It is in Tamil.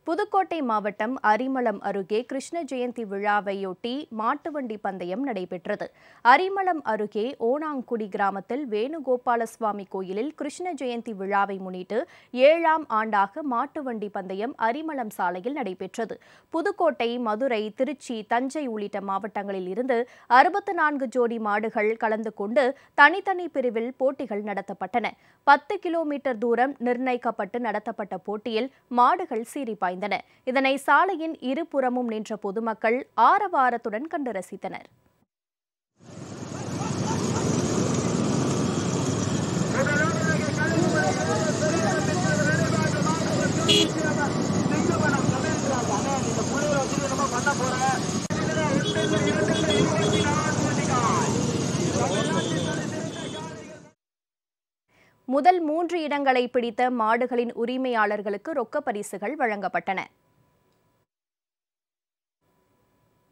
புதுக்கோட்டை மாவட்டம் அரிமளம் அருகே கிருஷ்ண ஜெயந்தி விழாவையொட்டி மாட்டு வண்டி பந்தயம் நடைபெற்றது அரிமளம் அருகே ஓணாங்குடி கிராமத்தில் வேணுகோபால சுவாமி கோயிலில் கிருஷ்ண ஜெயந்தி விழாவை முன்னிட்டு ஏழாம் ஆண்டாக மாட்டு வண்டி பந்தயம் அரிமளம் சாலையில் நடைபெற்றது புதுக்கோட்டை மதுரை திருச்சி தஞ்சை உள்ளிட்ட மாவட்டங்களில் இருந்து அறுபத்து நான்கு ஜோடி மாடுகள் கலந்து கொண்டு தனித்தனி பிரிவில் போட்டிகள் நடத்தப்பட்டன பத்து கிலோமீட்டர் தூரம் நிர்ணயிக்கப்பட்டு நடத்தப்பட்ட போட்டியில் மாடுகள் சீறி பாய்ந்தன இதனை சாலையின் இருபுறமும் நின்ற பொதுமக்கள் ஆரவாரத்துடன் கண்டு ரசித்தனர் முதல் மூன்று இடங்களை பிடித்த மாடுகளின் உரிமையாளர்களுக்கு ரொக்க பரிசுகள் வழங்கப்பட்டன